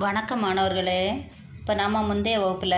வணக்கம் மாணவர்களே இப்போ நம்ம முந்தைய வகுப்பில்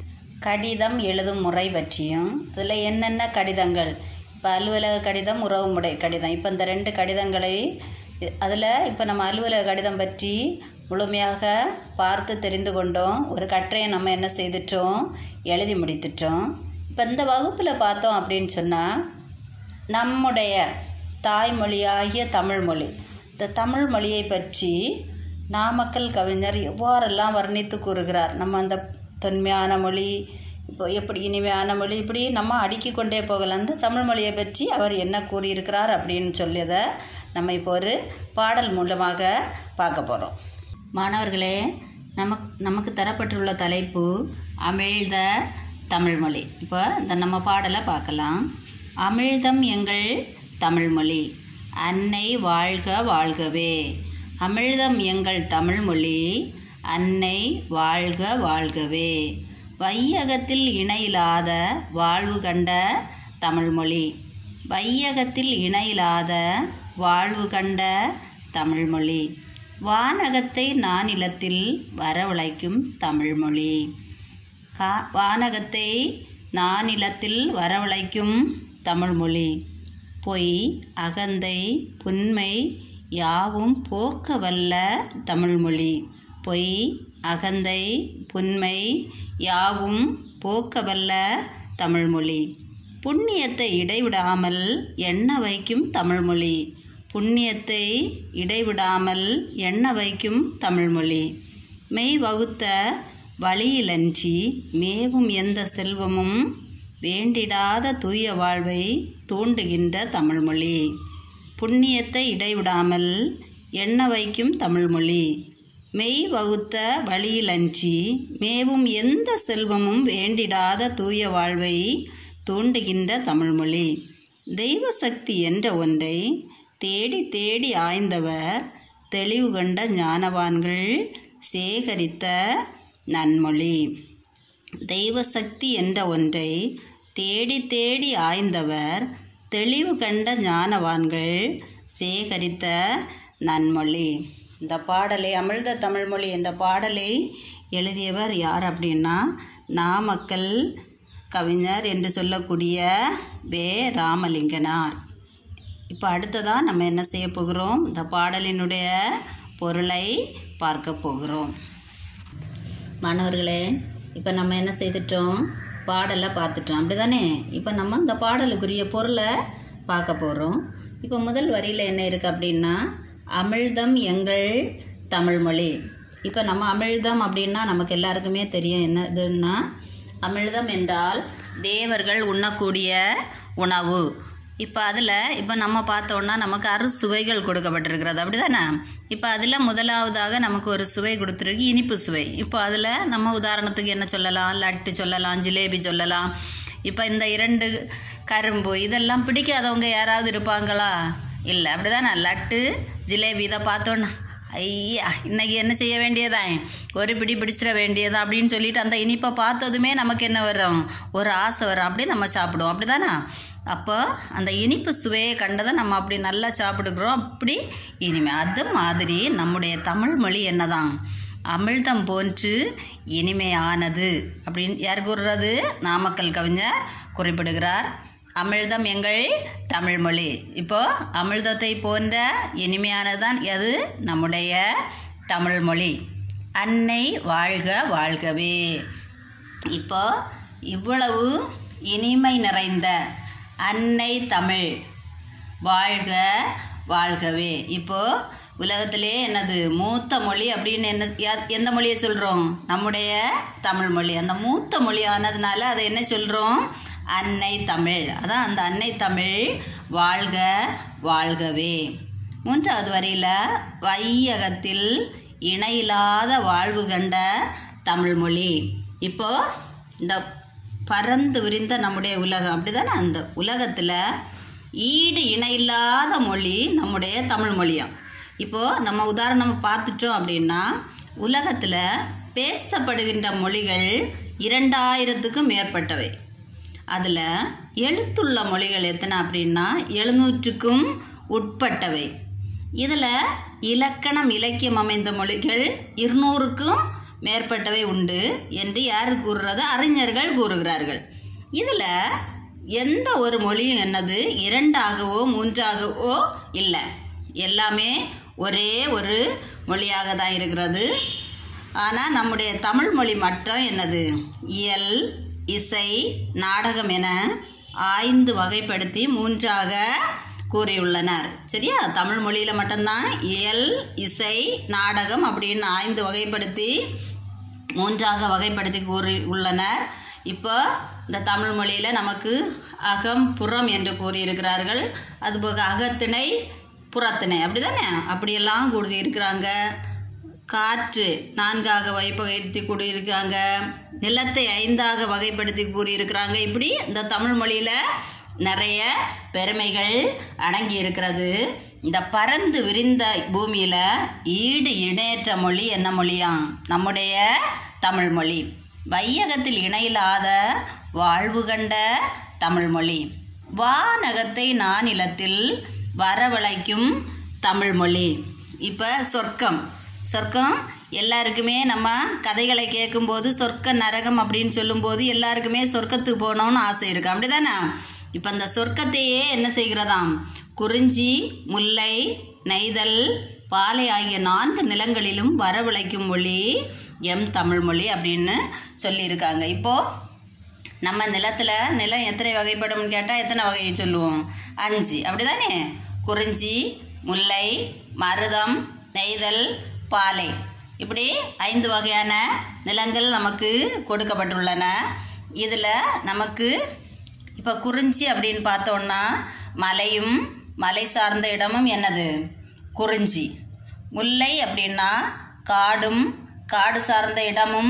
கடிதம் எழுதும் முறை பற்றியும் அதில் என்னென்ன கடிதங்கள் இப்போ அலுவலக கடிதம் உறவுமுறை கடிதம் இப்போ இந்த ரெண்டு கடிதங்களை அதில் இப்போ நம்ம அலுவலக கடிதம் பற்றி முழுமையாக பார்த்து தெரிந்து கொண்டோம் ஒரு கட்டுரையை நம்ம என்ன செய்துட்டோம் எழுதி முடித்துட்டோம் இப்போ இந்த வகுப்பில் பார்த்தோம் அப்படின்னு சொன்னால் நம்முடைய தாய்மொழியாகிய தமிழ்மொழி இந்த தமிழ் மொழியை பற்றி நாமக்கல் கவிஞர் எவ்வாறெல்லாம் வர்ணித்து கூறுகிறார் நம்ம அந்த தொன்மையான மொழி இப்போ எப்படி இனிமையான மொழி இப்படி நம்ம அடுக்கிக் கொண்டே போகலாம் அந்த தமிழ் மொழியை பற்றி அவர் என்ன கூறியிருக்கிறார் அப்படின்னு சொல்லியதை நம்ம இப்போ ஒரு பாடல் மூலமாக பார்க்க போகிறோம் மாணவர்களே நமக்கு நமக்கு தரப்பட்டுள்ள தலைப்பு அமிழ்த தமிழ்மொழி இப்போ இந்த நம்ம பாடலை பார்க்கலாம் அமிழ்தம் எங்கள் தமிழ்மொழி அன்னை வாழ்க வாழ்கவே அமிழ்தம் எங்கள் தமிழ்மொழி அன்னை வாழ்க வாழ்கவே வையகத்தில் இணையில்லாத வாழ்வு கண்ட தமிழ்மொழி வையகத்தில் இணையில்லாத வாழ்வு கண்ட தமிழ்மொழி வானகத்தை நானிலத்தில் வரவழைக்கும் தமிழ்மொழி கா வானகத்தை நானிலத்தில் வரவழைக்கும் தமிழ்மொழி பொய் அகந்தை புன்மை யாவும் போக்க வல்ல தமிழ்மொழி பொய் அகந்தை புன்மை யாவும் போக்க வல்ல தமிழ்மொழி புண்ணியத்தை இடைவிடாமல் எண்ண வைக்கும் தமிழ்மொழி புண்ணியத்தை இடைவிடாமல் எண்ண வைக்கும் தமிழ்மொழி மெய் வகுத்த வழியிலன்றி மேவும் எந்த செல்வமும் வேண்டிடாத தூய வாழ்வை தூண்டுகின்ற தமிழ்மொழி புண்ணியத்தை இடைவிடாமல் எண்ண வைக்கும் தமிழ்மொழி மெய் வகுத்த வழியிலன்றி மேவும் எந்த செல்வமும் வேண்டிடாத தூய வாழ்வை தூண்டுகின்ற தமிழ்மொழி தெய்வ சக்தி என்ற ஒன்றை தேடி தேடி ஆய்ந்தவர் தெளிவு கண்ட ஞானவான்கள் சேகரித்த நன்மொழி தெய்வ சக்தி என்ற ஒன்றை தேடி தேடி ஆய்ந்தவர் தெளிவு கண்ட ஞானவான்கள் சேகரித்த நன்மொழி இந்த பாடலை அமிழ்த தமிழ்மொழி என்ற பாடலை எழுதியவர் யார் அப்படின்னா நாமக்கல் கவிஞர் என்று சொல்லக்கூடிய வே ராமலிங்கனார் இப்போ அடுத்ததாக நம்ம என்ன செய்ய போகிறோம் இந்த பாடலினுடைய பொருளை பார்க்க போகிறோம் மாணவர்களே இப்போ நம்ம என்ன செய்துட்டோம் பாடலை பார்த்துட்டோம் அப்படி தானே இப்போ நம்ம இந்த பாடலுக்குரிய பொருளை பார்க்க போகிறோம் இப்போ முதல் வரியில் என்ன இருக்குது அப்படின்னா அமிழ்தம் எங்கள் தமிழ்மொழி இப்போ நம்ம அமிழ்தம் அப்படின்னா நமக்கு எல்லாருக்குமே தெரியும் என்னதுன்னா அமிழ்தம் என்றால் தேவர்கள் உண்ணக்கூடிய உணவு இப்போ அதில் இப்போ நம்ம பார்த்தோன்னா நமக்கு அறுசுவைகள் கொடுக்கப்பட்டிருக்கிறது அப்படி தானே இப்போ அதில் முதலாவதாக நமக்கு ஒரு சுவை கொடுத்துருக்கு இனிப்பு சுவை இப்போ அதில் நம்ம உதாரணத்துக்கு என்ன சொல்லலாம் லட்டு சொல்லலாம் ஜிலேபி சொல்லலாம் இப்போ இந்த இரண்டு கரும்பு இதெல்லாம் பிடிக்காதவங்க யாராவது இருப்பாங்களா இல்லை அப்படி தானே லட்டு ஜிலேபி இதை பார்த்தோன்னா ஐயா இன்னைக்கு என்ன செய்ய வேண்டியதான் ஒரு பிடி பிடிச்சிட வேண்டியதான் அப்படின்னு சொல்லிட்டு அந்த இனிப்பை பார்த்ததுமே நமக்கு என்ன வரும் ஒரு ஆசை வரும் அப்படி நம்ம சாப்பிடுவோம் அப்படி தானே அப்போ அந்த இனிப்பு சுவையை கண்டதை நம்ம அப்படி நல்லா சாப்பிடுக்கிறோம் அப்படி இனிமே அது மாதிரி நம்முடைய தமிழ் மொழி என்னதான் அமிழ்தம் போன்று இனிமையானது அப்படின்னு யார் கூறுறது நாமக்கல் கவிஞர் குறிப்பிடுகிறார் அமிழ்தம் எங்கள் தமிழ்மொழி இப்போ அமிழ்தத்தை போன்ற இனிமையானதுதான் எது நம்முடைய தமிழ்மொழி அன்னை வாழ்க வாழ்கவே இப்போ இவ்வளவு இனிமை நிறைந்த அன்னை தமிழ் வாழ்க வாழ்கவே இப்போ உலகத்திலே என்னது மூத்த மொழி அப்படின்னு என்ன எந்த மொழியை சொல்கிறோம் நம்முடைய தமிழ் மொழி அந்த மூத்த மொழி ஆனதுனால அதை என்ன சொல்கிறோம் அன்னை தமிழ் அதான் அந்த அன்னை தமிழ் வாழ்க வாழ்கவே மூன்றாவது வரியில் வையகத்தில் இணையில்லாத வாழ்வு கண்ட தமிழ்மொழி இப்போ இந்த பறந்து விரிந்த நம்முடைய உலகம் அப்படி தானே அந்த உலகத்தில் ஈடு இணையில்லாத மொழி நம்முடைய தமிழ் மொழியாம் இப்போது நம்ம உதாரணம் பார்த்துட்டோம் அப்படின்னா உலகத்தில் பேசப்படுகின்ற மொழிகள் இரண்டாயிரத்துக்கும் மேற்பட்டவை அதில் எழுத்துள்ள மொழிகள் எத்தனை அப்படின்னா எழுநூற்றுக்கும் உட்பட்டவை இதில் இலக்கணம் இலக்கியம் அமைந்த மொழிகள் இருநூறுக்கும் மேற்பட்டவை உண்டு என்று யார் கூறுறது அறிஞர்கள் கூறுகிறார்கள் இதில் எந்த ஒரு மொழியும் என்னது இரண்டாகவோ மூன்றாகவோ இல்லை எல்லாமே ஒரே ஒரு மொழியாக தான் இருக்கிறது ஆனால் நம்முடைய தமிழ் மொழி மட்டும் என்னது இயல் இசை நாடகம் என ஆய்ந்து வகைப்படுத்தி மூன்றாக கூறியுள்ளனர் சரியா தமிழ் மொழியில் மட்டும்தான் இயல் இசை நாடகம் அப்படின்னு ஆய்ந்து வகைப்படுத்தி மூன்றாக வகைப்படுத்தி கூறி உள்ளனர் இப்போ இந்த தமிழ் மொழியில் நமக்கு அகம் புறம் என்று கூறியிருக்கிறார்கள் அதுபோக அகத்திணை புறத்திணை அப்படி தானே அப்படியெல்லாம் கூறியிருக்கிறாங்க காற்று நான்காக வகைப்படுத்தி கூறியிருக்காங்க நிலத்தை ஐந்தாக வகைப்படுத்தி கூறியிருக்கிறாங்க இப்படி இந்த தமிழ் மொழியில் நிறைய பெருமைகள் அடங்கி இருக்கிறது இந்த பறந்து விரிந்த பூமியில் ஈடு இணையற்ற மொழி என்ன மொழியாம் நம்முடைய தமிழ் மொழி வையகத்தில் இணையில்லாத வாழ்வு கண்ட தமிழ் மொழி வானகத்தை நானிலத்தில் வரவழைக்கும் தமிழ் மொழி இப்போ சொர்க்கம் சொர்க்கம் எல்லாருக்குமே நம்ம கதைகளை கேட்கும்போது சொர்க்க நரகம் அப்படின்னு சொல்லும்போது எல்லாருக்குமே சொர்க்கத்துக்கு போகணும்னு ஆசை இருக்கு அப்படிதானே இப்போ அந்த சொர்க்கத்தையே என்ன செய்கிறதாம் குறிஞ்சி முல்லை நெய்தல் பாலை ஆகிய நான்கு நிலங்களிலும் வரவழைக்கும் மொழி எம் தமிழ் மொழி அப்படின்னு சொல்லியிருக்காங்க இப்போது நம்ம நிலத்தில் நிலம் எத்தனை வகைப்படும்னு கேட்டால் எத்தனை வகையை சொல்லுவோம் அஞ்சு அப்படிதானே குறிஞ்சி முல்லை மருதம் நெய்தல் பாலை இப்படி ஐந்து வகையான நிலங்கள் நமக்கு கொடுக்கப்பட்டுள்ளன இதில் நமக்கு இப்போ குறிஞ்சி அப்படின்னு பார்த்தோன்னா மலையும் மலை சார்ந்த இடமும் என்னது குறிஞ்சி முல்லை அப்படின்னா காடும் காடு சார்ந்த இடமும்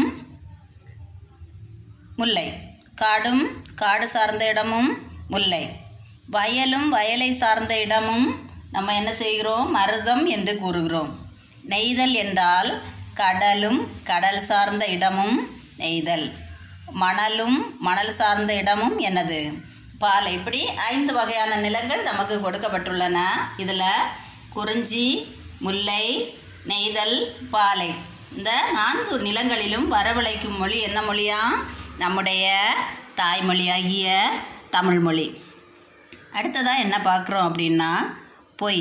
முல்லை காடும் காடு சார்ந்த இடமும் முல்லை வயலும் வயலை சார்ந்த இடமும் நம்ம என்ன செய்கிறோம் மருதம் என்று கூறுகிறோம் நெய்தல் என்றால் கடலும் கடல் சார்ந்த இடமும் நெய்தல் மணலும் மணல் சார்ந்த இடமும் என்னது பாலை இப்படி ஐந்து வகையான நிலங்கள் நமக்கு கொடுக்கப்பட்டுள்ளன இதில் குறிஞ்சி முல்லை நெய்தல் பாலை இந்த நான்கு நிலங்களிலும் வரவழைக்கும் மொழி என்ன மொழியா நம்முடைய தாய்மொழியாகிய தமிழ்மொழி அடுத்ததாக என்ன பார்க்குறோம் அப்படின்னா பொய்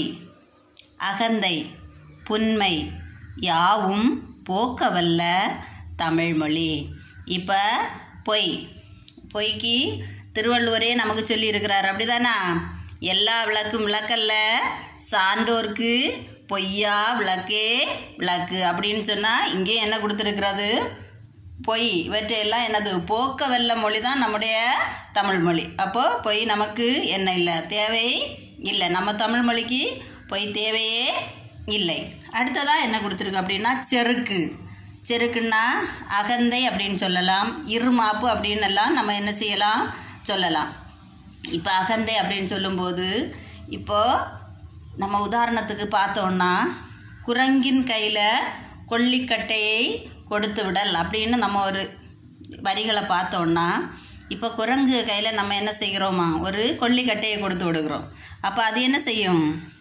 அகந்தை புன்மை யாவும் போக்கவல்ல தமிழ்மொழி இப்போ பொய் பொய்க்கு திருவள்ளுவரே நமக்கு சொல்லியிருக்கிறார் அப்படிதானா எல்லா விளக்கும் விளக்கல்ல சான்றோர்க்கு பொய்யா விளக்கே விளக்கு அப்படின்னு சொன்னால் இங்கே என்ன கொடுத்துருக்கிறது பொய் இவற்றையெல்லாம் என்னது போக்க வெல்ல மொழி தான் நம்முடைய தமிழ் மொழி அப்போது பொய் நமக்கு என்ன இல்லை தேவை இல்லை நம்ம தமிழ் மொழிக்கு பொய் தேவையே இல்லை அடுத்ததாக என்ன கொடுத்துருக்கு அப்படின்னா செருக்கு செருக்குன்னா அகந்தை அப்படின்னு சொல்லலாம் இருமாப்பு அப்படின்னு எல்லாம் நம்ம என்ன செய்யலாம் சொல்லலாம் இப்போ அகந்தை அப்படின்னு சொல்லும்போது இப்போது நம்ம உதாரணத்துக்கு பார்த்தோன்னா குரங்கின் கையில் கொல்லிக்கட்டையை கொடுத்து விடல் அப்படின்னு நம்ம ஒரு வரிகளை பார்த்தோன்னா இப்போ குரங்கு கையில் நம்ம என்ன செய்கிறோமா ஒரு கொல்லிக்கட்டையை கொடுத்து விடுகிறோம் அப்போ அது என்ன செய்யும்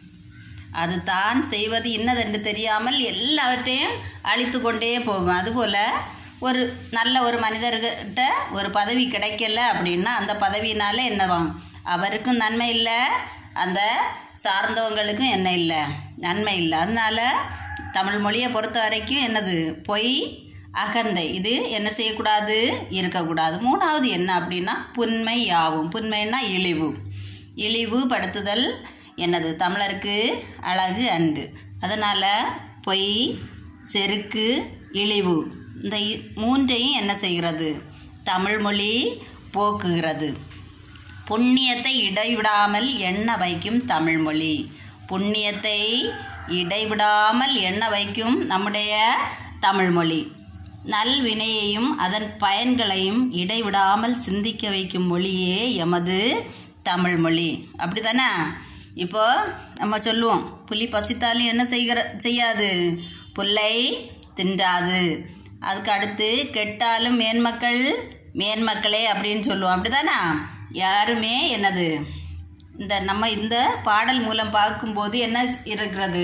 அது தான் செய்வது இன்னதென்று தெரியாமல் எல்லாவற்றையும் அழித்து கொண்டே போகும் அதுபோல் ஒரு நல்ல ஒரு மனிதர்கிட்ட ஒரு பதவி கிடைக்கல அப்படின்னா அந்த பதவியினால என்னவாம் அவருக்கும் நன்மை இல்லை அந்த சார்ந்தவங்களுக்கும் என்ன இல்லை நன்மை இல்லை அதனால தமிழ் மொழியை பொறுத்த வரைக்கும் என்னது பொய் அகந்தை இது என்ன செய்யக்கூடாது இருக்கக்கூடாது மூணாவது என்ன அப்படின்னா புன்மை யாவும் புன்மைன்னா இழிவு இழிவு படுத்துதல் என்னது தமிழருக்கு அழகு அன்று அதனால் பொய் செருக்கு இழிவு இந்த இ- மூன்றையும் என்ன செய்கிறது தமிழ்மொழி போக்குகிறது புண்ணியத்தை இடைவிடாமல் எண்ண வைக்கும் தமிழ்மொழி புண்ணியத்தை இடைவிடாமல் எண்ண வைக்கும் நம்முடைய தமிழ்மொழி நல்வினையையும் அதன் பயன்களையும் இடைவிடாமல் சிந்திக்க வைக்கும் மொழியே எமது தமிழ்மொழி அப்படி தானே இப்போ நம்ம சொல்லுவோம் புலி பசித்தாலும் என்ன செய்கிற செய்யாது புல்லை தின்றாது அதுக்கு அடுத்து கெட்டாலும் மேன்மக்கள் மேன்மக்களே அப்படின்னு சொல்லுவோம் அப்படிதானே யாருமே என்னது இந்த நம்ம இந்த பாடல் மூலம் பார்க்கும்போது என்ன இருக்கிறது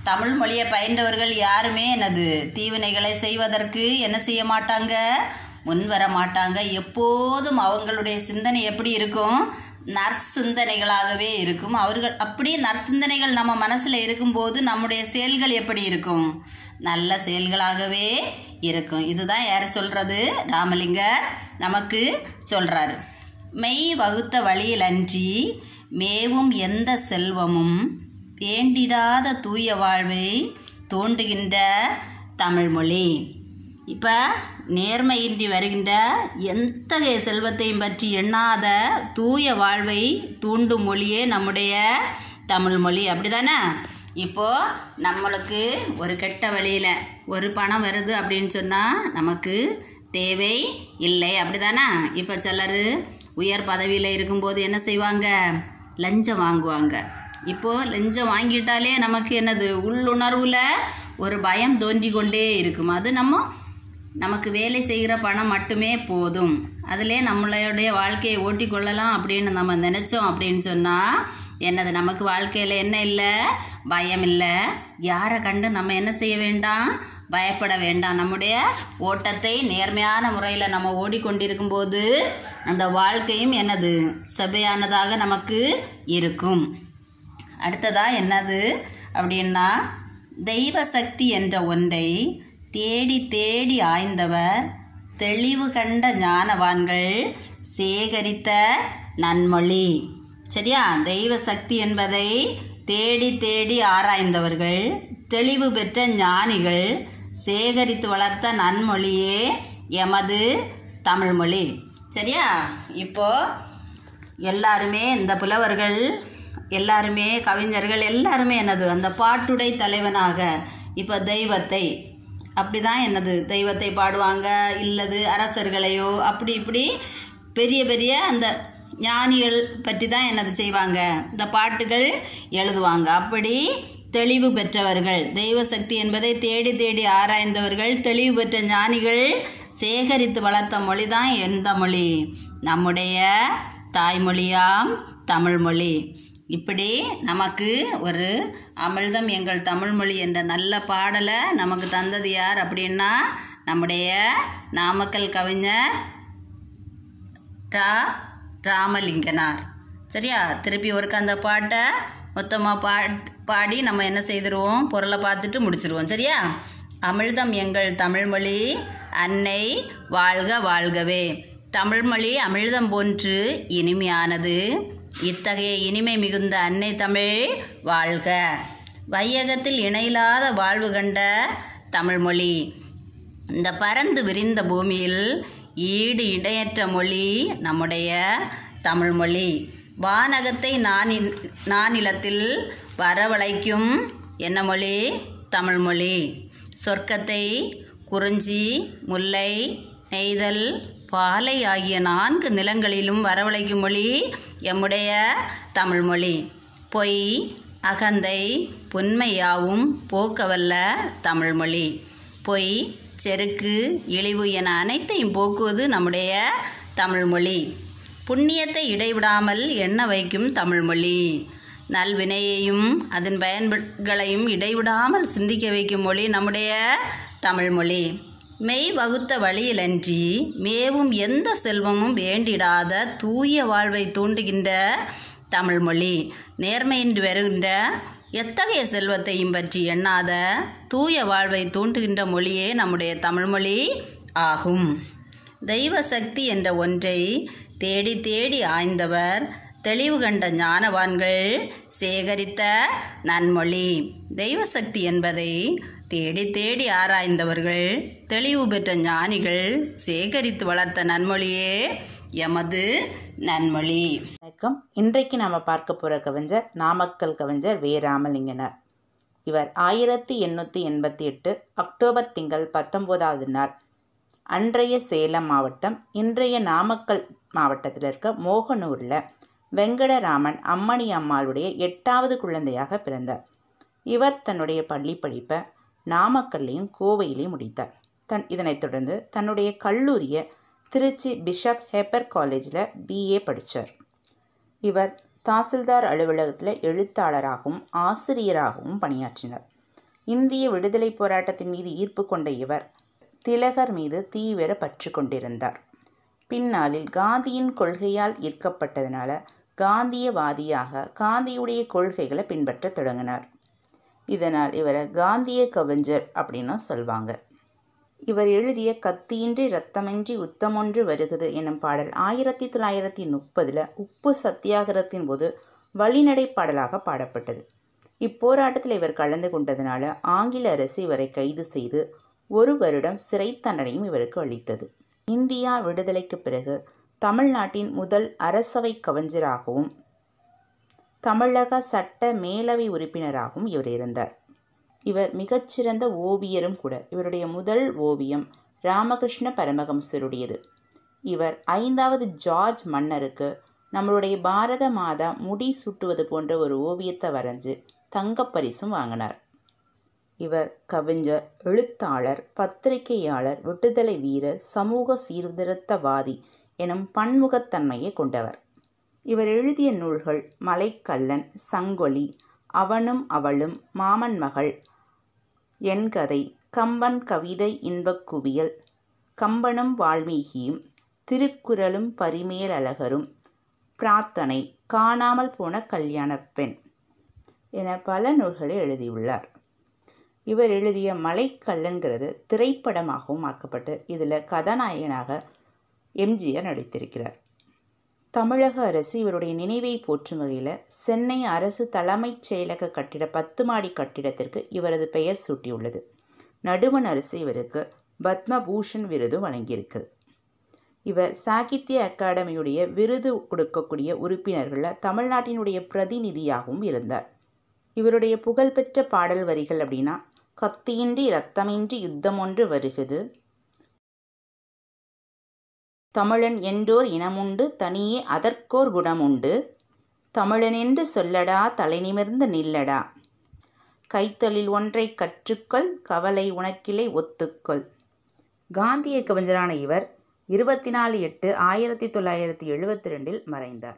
தமிழ் மொழியை பயின்றவர்கள் யாருமே எனது தீவினைகளை செய்வதற்கு என்ன செய்ய மாட்டாங்க முன் வர மாட்டாங்க எப்போதும் அவங்களுடைய சிந்தனை எப்படி இருக்கும் நற்சிந்தனைகளாகவே இருக்கும் அவர்கள் அப்படியே நற்சிந்தனைகள் நம்ம மனசில் இருக்கும்போது நம்முடைய செயல்கள் எப்படி இருக்கும் நல்ல செயல்களாகவே இருக்கும் இதுதான் யார் சொல்கிறது ராமலிங்கர் நமக்கு சொல்கிறாரு மெய் வகுத்த வழியில் அன்றி மேவும் எந்த செல்வமும் வேண்டிடாத தூய வாழ்வை தூண்டுகின்ற தமிழ்மொழி இப்போ நேர்மையின்றி வருகின்ற எத்தகைய செல்வத்தையும் பற்றி எண்ணாத தூய வாழ்வை தூண்டும் மொழியே நம்முடைய தமிழ்மொழி அப்படிதானே இப்போது நம்மளுக்கு ஒரு கெட்ட வழியில் ஒரு பணம் வருது அப்படின்னு சொன்னால் நமக்கு தேவை இல்லை அப்படிதானே இப்போ சிலர் உயர் பதவியில் இருக்கும்போது என்ன செய்வாங்க லஞ்சம் வாங்குவாங்க இப்போது லஞ்சம் வாங்கிட்டாலே நமக்கு என்னது உள்ளுணர்வில் ஒரு பயம் தோன்றி கொண்டே இருக்கும் அது நம்ம நமக்கு வேலை செய்கிற பணம் மட்டுமே போதும் அதிலே நம்மளுடைய வாழ்க்கையை ஓட்டி கொள்ளலாம் அப்படின்னு நம்ம நினச்சோம் அப்படின்னு சொன்னால் என்னது நமக்கு வாழ்க்கையில் என்ன இல்லை பயம் இல்லை யாரை கண்டு நம்ம என்ன செய்ய வேண்டாம் பயப்பட வேண்டாம் நம்முடைய ஓட்டத்தை நேர்மையான முறையில் நம்ம ஓடிக்கொண்டிருக்கும் போது அந்த வாழ்க்கையும் என்னது செபையானதாக நமக்கு இருக்கும் அடுத்ததா என்னது அப்படின்னா தெய்வ சக்தி என்ற ஒன்றை தேடி தேடி ஆய்ந்தவர் தெளிவு கண்ட ஞானவான்கள் சேகரித்த நன்மொழி சரியா தெய்வ சக்தி என்பதை தேடி தேடி ஆராய்ந்தவர்கள் தெளிவு பெற்ற ஞானிகள் சேகரித்து வளர்த்த நன்மொழியே எமது தமிழ்மொழி சரியா இப்போ எல்லாருமே இந்த புலவர்கள் எல்லாருமே கவிஞர்கள் எல்லாருமே என்னது அந்த பாட்டுடை தலைவனாக இப்போ தெய்வத்தை அப்படி தான் என்னது தெய்வத்தை பாடுவாங்க இல்லது அரசர்களையோ அப்படி இப்படி பெரிய பெரிய அந்த ஞானிகள் பற்றி தான் என்னது செய்வாங்க இந்த பாட்டுகள் எழுதுவாங்க அப்படி தெளிவு பெற்றவர்கள் தெய்வ சக்தி என்பதை தேடி தேடி ஆராய்ந்தவர்கள் தெளிவு பெற்ற ஞானிகள் சேகரித்து வளர்த்த மொழி தான் எந்த மொழி நம்முடைய தாய்மொழியாம் தமிழ்மொழி இப்படி நமக்கு ஒரு அமிழ்தம் எங்கள் தமிழ்மொழி என்ற நல்ல பாடலை நமக்கு தந்தது யார் அப்படின்னா நம்முடைய நாமக்கல் கவிஞர் ரா ராமலிங்கனார் சரியா திருப்பி ஒருக்க அந்த பாட்டை மொத்தமாக பாட் பாடி நம்ம என்ன செய்திருவோம் பொருளை பார்த்துட்டு முடிச்சிருவோம் சரியா அமிழ்தம் எங்கள் தமிழ்மொழி அன்னை வாழ்க வாழ்கவே தமிழ்மொழி அமிழ்தம் போன்று இனிமையானது இத்தகைய இனிமை மிகுந்த அன்னை தமிழ் வாழ்க வையகத்தில் இணையில்லாத வாழ்வு கண்ட தமிழ்மொழி இந்த பறந்து விரிந்த பூமியில் ஈடு இடையற்ற மொழி நம்முடைய தமிழ்மொழி வானகத்தை நானின் நானிலத்தில் வரவழைக்கும் என்ன மொழி தமிழ்மொழி சொர்க்கத்தை குறிஞ்சி முல்லை நெய்தல் பாலை ஆகிய நான்கு நிலங்களிலும் வரவழைக்கும் மொழி எம்முடைய தமிழ்மொழி பொய் அகந்தை புன்மையாவும் போக்கவல்ல தமிழ்மொழி பொய் செருக்கு இழிவு என அனைத்தையும் போக்குவது நம்முடைய தமிழ்மொழி புண்ணியத்தை இடைவிடாமல் எண்ண வைக்கும் தமிழ்மொழி நல்வினையையும் அதன் பயன்களையும் இடைவிடாமல் சிந்திக்க வைக்கும் மொழி நம்முடைய தமிழ்மொழி மெய் வகுத்த வழியிலன்றி மேவும் எந்த செல்வமும் வேண்டிடாத தூய வாழ்வை தூண்டுகின்ற தமிழ்மொழி நேர்மையின்றி வருகின்ற எத்தகைய செல்வத்தையும் பற்றி எண்ணாத தூய வாழ்வை தூண்டுகின்ற மொழியே நம்முடைய தமிழ்மொழி ஆகும் தெய்வ சக்தி என்ற ஒன்றை தேடி தேடி ஆய்ந்தவர் தெளிவு கண்ட ஞானவான்கள் சேகரித்த நன்மொழி தெய்வ சக்தி என்பதை தேடி தேடி ஆராய்ந்தவர்கள் தெளிவு பெற்ற ஞானிகள் சேகரித்து வளர்த்த நன்மொழியே எமது நன்மொழி வணக்கம் இன்றைக்கு நாம் பார்க்க போகிற கவிஞர் நாமக்கல் கவிஞர் வே ராமலிங்கனார் இவர் ஆயிரத்தி எண்ணூற்றி எண்பத்தி எட்டு அக்டோபர் திங்கள் பத்தொம்போதாவது நாள் அன்றைய சேலம் மாவட்டம் இன்றைய நாமக்கல் மாவட்டத்தில் இருக்க மோகனூரில் வெங்கடராமன் அம்மணி அம்மாளுடைய எட்டாவது குழந்தையாக பிறந்தார் இவர் தன்னுடைய பள்ளி படிப்பை நாமக்கல்லையும் கோவையிலையும் முடித்தார் தன் இதனைத் தொடர்ந்து தன்னுடைய கல்லூரியை திருச்சி பிஷப் ஹெப்பர் காலேஜில் பிஏ படித்தார் இவர் தாசில்தார் அலுவலகத்தில் எழுத்தாளராகவும் ஆசிரியராகவும் பணியாற்றினார் இந்திய விடுதலை போராட்டத்தின் மீது ஈர்ப்பு கொண்ட இவர் திலகர் மீது தீவிர பற்று கொண்டிருந்தார் பின்னாளில் காந்தியின் கொள்கையால் ஈர்க்கப்பட்டதனால காந்தியவாதியாக காந்தியுடைய கொள்கைகளை பின்பற்றத் தொடங்கினார் இதனால் இவரை காந்திய கவிஞர் அப்படின்னும் சொல்வாங்க இவர் எழுதிய கத்தியின்றி இரத்தமின்றி உத்தமொன்று வருகுது எனும் பாடல் ஆயிரத்தி தொள்ளாயிரத்தி முப்பதில் உப்பு சத்தியாகிரகத்தின் போது வழிநடை பாடலாக பாடப்பட்டது இப்போராட்டத்தில் இவர் கலந்து கொண்டதனால ஆங்கில அரசு இவரை கைது செய்து ஒரு வருடம் சிறை தண்டனையும் இவருக்கு அளித்தது இந்தியா விடுதலைக்கு பிறகு தமிழ்நாட்டின் முதல் அரசவை கவிஞராகவும் தமிழக சட்ட மேலவை உறுப்பினராகவும் இவர் இருந்தார் இவர் மிகச்சிறந்த ஓவியரும் கூட இவருடைய முதல் ஓவியம் ராமகிருஷ்ண பரமஹம்சருடையது இவர் ஐந்தாவது ஜார்ஜ் மன்னருக்கு நம்மளுடைய பாரத மாதா முடி சுட்டுவது போன்ற ஒரு ஓவியத்தை வரைஞ்சு தங்கப்பரிசும் வாங்கினார் இவர் கவிஞர் எழுத்தாளர் பத்திரிகையாளர் விடுதலை வீரர் சமூக சீர்திருத்தவாதி எனும் பன்முகத்தன்மையை கொண்டவர் இவர் எழுதிய நூல்கள் மலைக்கல்லன் சங்கொலி அவனும் அவளும் மாமன் மகள் என் கதை கம்பன் கவிதை இன்பக் குவியல் கம்பனும் வால்மீகியும் திருக்குறளும் பரிமேல் அழகரும் பிரார்த்தனை காணாமல் போன கல்யாணப் பெண் என பல நூல்களை எழுதியுள்ளார் இவர் எழுதிய மலைக்கல்லன்கிறது திரைப்படமாகவும் ஆக்கப்பட்டு இதில் கதாநாயகனாக எம்ஜிஆர் நடித்திருக்கிறார் தமிழக அரசு இவருடைய நினைவை போற்றும் வகையில் சென்னை அரசு தலைமைச் செயலக கட்டிட பத்து மாடி கட்டிடத்திற்கு இவரது பெயர் சூட்டியுள்ளது நடுவண் அரசு இவருக்கு பத்மபூஷன் விருது வழங்கியிருக்கு இவர் சாகித்ய அகாடமியுடைய விருது கொடுக்கக்கூடிய உறுப்பினர்களில் தமிழ்நாட்டினுடைய பிரதிநிதியாகவும் இருந்தார் இவருடைய புகழ்பெற்ற பாடல் வரிகள் அப்படின்னா கத்தியின்றி இரத்தமின்றி யுத்தம் ஒன்று வருகுது தமிழன் என்றோர் இனமுண்டு தனியே அதற்கோர் குணமுண்டு தமிழனென்று சொல்லடா தலைநிமிர்ந்து நில்லடா கைத்தொழில் ஒன்றை கற்றுக்கொள் கவலை உனக்கிளை ஒத்துக்கொள் காந்திய கவிஞரான இவர் இருபத்தி நாலு எட்டு ஆயிரத்தி தொள்ளாயிரத்தி எழுபத்தி ரெண்டில் மறைந்தார்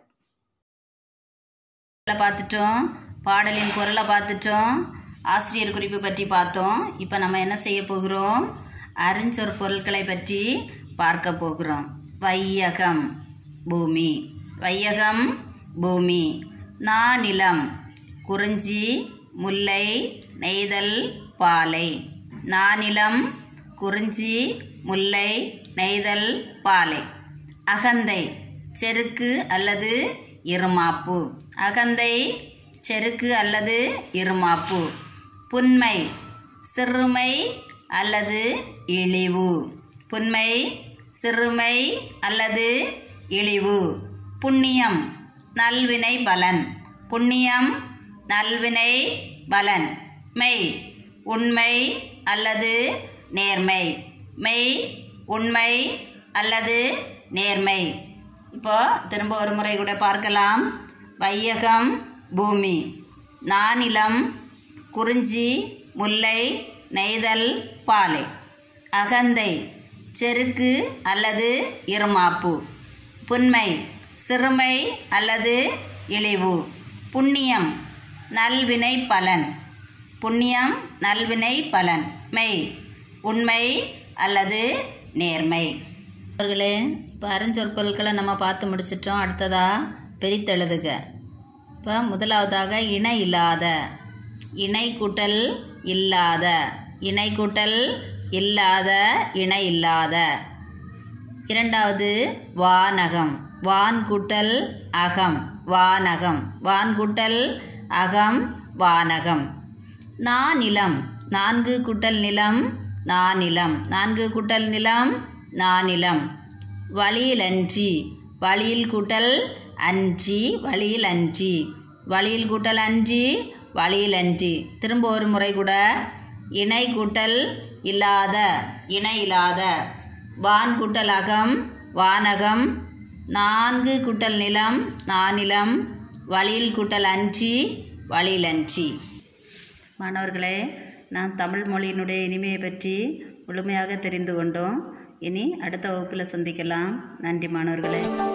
பார்த்துட்டோம் பாடலின் குரலை பார்த்துட்டோம் ஆசிரியர் குறிப்பு பற்றி பார்த்தோம் இப்போ நம்ம என்ன செய்ய போகிறோம் அறிஞ்சொற் பொருட்களை பற்றி பார்க்க போகிறோம் வையகம் பூமி வையகம் பூமி நானிலம் குறிஞ்சி முல்லை நெய்தல் பாலை நானிலம் குறிஞ்சி முல்லை நெய்தல் பாலை அகந்தை செருக்கு அல்லது இருமாப்பு அகந்தை செருக்கு அல்லது இருமாப்பு புன்மை சிறுமை அல்லது இழிவு புன்மை சிறுமை அல்லது இழிவு புண்ணியம் நல்வினை பலன் புண்ணியம் நல்வினை பலன் மெய் உண்மை அல்லது நேர்மை மெய் உண்மை அல்லது நேர்மை இப்போ திரும்ப ஒரு முறை கூட பார்க்கலாம் வையகம் பூமி நானிலம் குறிஞ்சி முல்லை நெய்தல் பாலை அகந்தை செருக்கு அல்லது இருமாப்பு புன்மை சிறுமை அல்லது இழிவு புண்ணியம் நல்வினை பலன் புண்ணியம் நல்வினை பலன் மெய் உண்மை அல்லது நேர்மை அவர்களே இப்போ அருஞ்சொற்பொருட்களை நம்ம பார்த்து முடிச்சிட்டோம் அடுத்ததா பிரித்தெழுதுக இப்போ முதலாவதாக இணை இல்லாத இணை கூட்டல் இல்லாத இணை கூட்டல் இல்லாத இணை இல்லாத இரண்டாவது வானகம் வான் கூட்டல் அகம் வானகம் வான் கூட்டல் அகம் வானகம் நானிலம் நான்கு கூட்டல் நிலம் நானிலம் நான்கு கூட்டல் நிலம் நானிலம் வழியிலன்றி வழியில் கூட்டல் அன்றி வழியில் அன்றி வழியில் கூட்டல் அன்றி வழியில் அன்றி திரும்ப ஒரு முறை கூட இணை கூட்டல் இல்லாத இணை இல்லாத வான் கூட்டல் அகம் வானகம் நான்கு கூட்டல் நிலம் நானிலம் வழியில் கூட்டல் அன்றி வழியிலன்றி மாணவர்களே நாம் தமிழ் மொழியினுடைய இனிமையை பற்றி முழுமையாக தெரிந்து கொண்டோம் இனி அடுத்த வகுப்பில் சந்திக்கலாம் நன்றி மாணவர்களே